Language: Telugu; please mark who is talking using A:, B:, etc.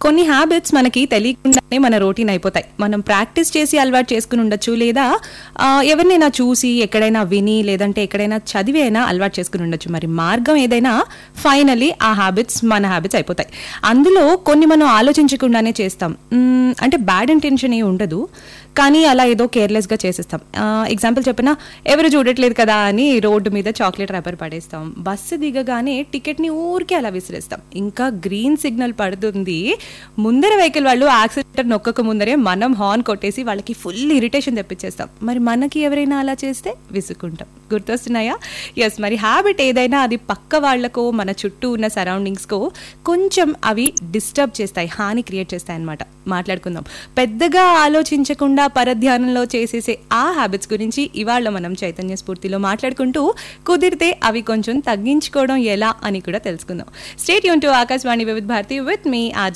A: కొన్ని హ్యాబిట్స్ మనకి తెలియకుండానే మన రొటీన్ అయిపోతాయి మనం ప్రాక్టీస్ చేసి అలవాటు చేసుకుని ఉండొచ్చు లేదా ఆ, ఎవరినైనా చూసి ఎక్కడైనా విని లేదంటే ఎక్కడైనా చదివి అయినా అలవాటు చేసుకుని ఉండొచ్చు మరి మార్గం ఏదైనా ఫైనలీ ఆ హ్యాబిట్స్ మన హ్యాబిట్స్ అయిపోతాయి అందులో కొన్ని మనం ఆలోచించకుండానే చేస్తాం మ్మ్, అంటే బ్యాడ్ ఇంటెన్షన్ ఏ ఉండదు కానీ అలా ఏదో కేర్లెస్గా చేసేస్తాం ఎగ్జాంపుల్ చెప్పినా ఎవరు చూడట్లేదు కదా అని రోడ్డు మీద చాక్లెట్ ర్యాపర్ పడేస్తాం బస్సు దిగగానే టికెట్ని ఊరికే అలా విసిరేస్తాం ఇంకా గ్రీన్ సిగ్నల్ పడుతుంది ముందర వెహికల్ వాళ్ళు యాక్సిడెంట్ నొక్కక ముందరే మనం హార్న్ కొట్టేసి వాళ్ళకి ఫుల్ ఇరిటేషన్ తెప్పించేస్తాం మరి మనకి ఎవరైనా అలా చేస్తే విసుకుంటాం గుర్తొస్తున్నాయా ఎస్ మరి హ్యాబిట్ ఏదైనా అది పక్క వాళ్ళకో మన చుట్టూ ఉన్న సరౌండింగ్స్కో కొంచెం అవి డిస్టర్బ్ చేస్తాయి హాని క్రియేట్ చేస్తాయి అన్నమాట మాట్లాడుకుందాం పెద్దగా ఆలోచించకుండా పరధ్యానంలో చేసేసే ఆ హ్యాబిట్స్ గురించి ఇవాళ మనం చైతన్య స్ఫూర్తిలో మాట్లాడుకుంటూ కుదిరితే అవి కొంచెం తగ్గించుకోవడం ఎలా అని కూడా తెలుసుకుందాం స్టేట్ యూన్ టు ఆకాశవాణి వివిధ భారతి విత్ మీ ఆర్జే